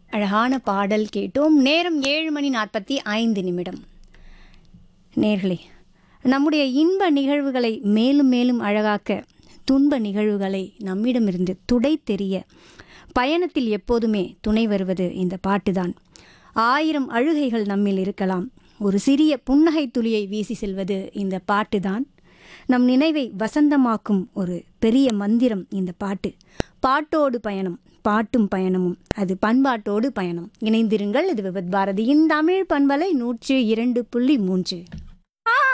அழகான பாடல் கேட்டோம் நேரம் ஏழு மணி நாற்பத்தி ஐந்து நிமிடம் நேர்களே நம்முடைய இன்ப நிகழ்வுகளை மேலும் மேலும் அழகாக்க துன்ப நிகழ்வுகளை நம்மிடமிருந்து துடை தெரிய பயணத்தில் எப்போதுமே துணை வருவது இந்த பாட்டுதான் ஆயிரம் அழுகைகள் நம்மில் இருக்கலாம் ஒரு சிறிய புன்னகை துளியை வீசி செல்வது இந்த பாட்டுதான் நம் நினைவை வசந்தமாக்கும் ஒரு பெரிய மந்திரம் இந்த பாட்டு பாட்டோடு பயணம் பாட்டும் பயணமும் அது பண்பாட்டோடு பயணம் இணைந்திருங்கள் இது விபத் பாரதியின் தமிழ் பண்பலை நூற்று இரண்டு புள்ளி மூன்று